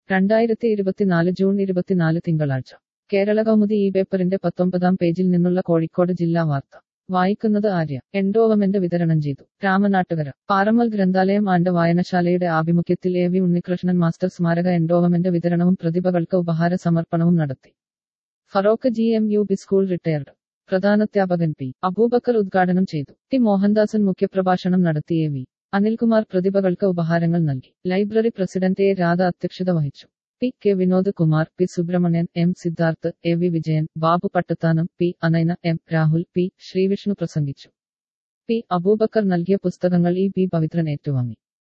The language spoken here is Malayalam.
രണ്ടായിരത്തി ഇരുപത്തിനാല് ജൂൺ ഇരുപത്തിനാല് തിങ്കളാഴ്ച കേരള കൗമുദി ഈ പേപ്പറിന്റെ പത്തൊമ്പതാം പേജിൽ നിന്നുള്ള കോഴിക്കോട് ജില്ലാ വാർത്ത വായിക്കുന്നത് ആര്യ എൻഡോവമെന്റ് വിതരണം ചെയ്തു രാമനാട്ടുകര പാറമ്മൽ ഗ്രന്ഥാലയം ആൻഡ് വായനശാലയുടെ ആഭിമുഖ്യത്തിൽ എ വി ഉണ്ണികൃഷ്ണൻ മാസ്റ്റർ സ്മാരക എൻഡോവമെന്റ് വിതരണവും പ്രതിഭകൾക്ക് ഉപഹാര സമർപ്പണവും നടത്തി Feroke G M U B school retired പ്രധാനാധ്യാപകൻ പി അബൂബക്കർ ഉദ്ഘാടനം ചെയ്തു ടി മോഹൻദാസൻ മുഖ്യപ്രഭാഷണം നടത്തി എ വി അനിൽകുമാർ പ്രതിഭകൾക്ക് ഉപഹാരങ്ങൾ നൽകി ലൈബ്രറി പ്രസിഡന്റ് എ രാധ അധ്യക്ഷത വഹിച്ചു P K Vinod Kumar P Subrahmanyan M Siddharth A V Vijayan Babu Pattuthanam P Anaina M Rahul P Sreevishnu പ്രസംഗിച്ചു പി അബൂബക്കർ നൽകിയ പുസ്തകങ്ങൾ ഇ പി പവിത്രൻ ഏറ്റുവാങ്ങി